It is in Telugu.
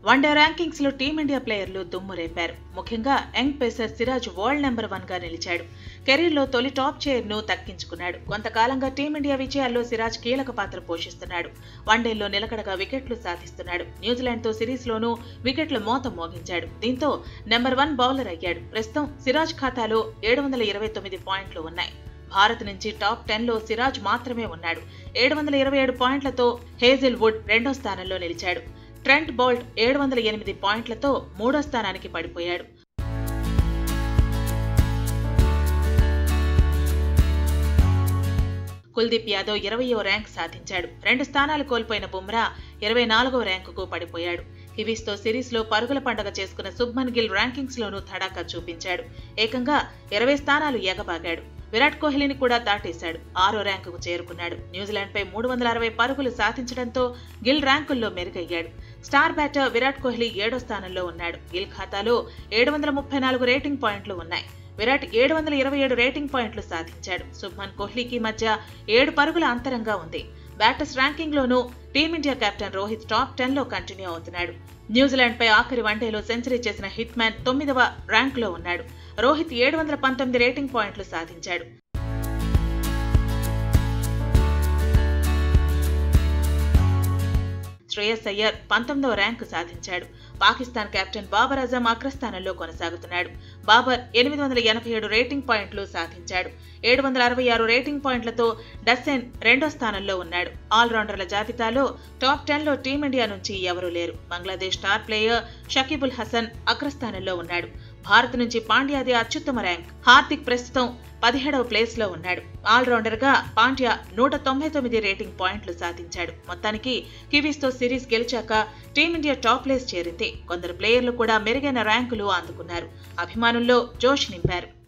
వన్డే ర్యాంకింగ్స్ లో టీమిండియా ప్లేయర్లు దుమ్ము రేపారు ముఖ్యంగా young pacer Siraj world number one గా నిలిచాడు కెరీర్లో తొలి టాప్ చైర్ ను దక్కించుకున్నాడు కొంతకాలంగా టీమిండియా విజయాల్లో సిరాజ్ కీలక పాత్ర పోషిస్తున్నాడు వన్డేల్లో నిలకడగా వికెట్లు సాధిస్తున్నాడు న్యూజిలాండ్ తో సిరీస్ లోనూ వికెట్ల మోత మోగించాడు దీంతో నెంబర్ వన్ బౌలర్ అయ్యాడు ప్రస్తుతం సిరాజ్ ఖాతాలో ఏడు వందల ఇరవై తొమ్మిది పాయింట్లు ఉన్నాయి భారత్ నుంచి టాప్ టెన్ లో సిరాజ్ మాత్రమే ఉన్నాడు ఏడు వందల ఇరవై ఏడు పాయింట్లతో హేజిల్ వుడ్ రెండో స్థానంలో నిలిచాడు ట్రెంట్ బౌల్ట్ ఏడు వందల ఎనిమిది పాయింట్లతో మూడో స్థానానికి పడిపోయాడు కుల్దీప్ యాదవ్ ఇరవయో ర్యాంక్ సాధించాడు రెండు స్థానాలు కోల్పోయిన బుమ్రా ఇరవై నాలుగో ర్యాంకుకు పడిపోయాడు కివీస్తో సిరీస్లో పరుగుల పండగ చేసుకున్న శుభ్మన్ గిల్ ర్యాంకింగ్స్ లోనూ తడాకా చూపించాడు ఏకంగా ఇరవై స్థానాలు ఎగబాగాడు విరాట్ కోహ్లీని కూడా దాటేశాడు ఆరో ర్యాంకుకు చేరుకున్నాడు న్యూజిలాండ్ పై మూడు వందల అరవై పరుగులు సాధించడంతో గిల్ ర్యాంకుల్లో మెరుగయ్యాడు స్టార్ బ్యాటర్ విరాట్ కోహ్లీ ఏడో స్థానంలో ఉన్నాడు గిల్ ఖాతాలో ఏడు వందల ముప్పై నాలుగు రేటింగ్ పాయింట్లు ఉన్నాయి విరాట్ ఏడు వందల ఇరవై ఏడు రేటింగ్ పాయింట్లు సాధించాడు శుభ్మన్ కోహ్లీకి మధ్య ఏడు పరుగుల అంతరంగా ఉంది బ్యాటర్స్ ర్యాంకింగ్ లోనూ team India captain Rohit top ten లో కంటిన్యూ అవుతున్నాడు న్యూజిలాండ్ పై ఆఖరి వన్డేలో సెంచరీ చేసిన హిట్ మ్యాన్ తొమ్మిదవ ర్యాంక్ లో ఉన్నాడు రోహిత్ ఏడు వందల పంతొమ్మిది రేటింగ్ పాయింట్లు సాధించాడు శ్రేయస్ అయ్యర్ పంతొమ్మిదవ ర్యాంకు సాధించాడు పాకిస్తాన్ కెప్టెన్ బాబర్ అజం అగ్రస్థానంలో కొనసాగుతున్నాడు బాబర్ ఎనిమిది వందల ఎనభై ఏడు రేటింగ్ పాయింట్లు సాధించాడు ఏడు వందల అరవై ఆరు రేటింగ్ పాయింట్లతో డస్సెన్ రెండో స్థానంలో ఉన్నాడు ఆల్రౌండర్ల జాబితాలో టాప్ టెన్ లో టీమిండియా నుంచి ఎవరూ లేరు బంగ్లాదేశ్ స్టార్ ప్లేయర్ షకీబుల్ హసన్ అగ్రస్థానంలో ఉన్నాడు భారత్ నుంచి పాండ్యాది అత్యుత్తమ ర్యాంక్ హార్దిక్ ప్రస్తుతం పదిహేడవ ప్లేస్ లో ఉన్నాడు ఆల్రౌండర్ గా పాండ్యా నూట తొంభై తొమ్మిది రేటింగ్ పాయింట్లు సాధించాడు మొత్తానికి కివీస్ తో సిరీస్ గెలిచాక టీమిండియా టాప్ ప్లేస్ చేరింది కొందరు ప్లేయర్లు కూడా మెరుగైన ర్యాంకులు అందుకున్నారు అభిమానుల్లో జోష్ నింపారు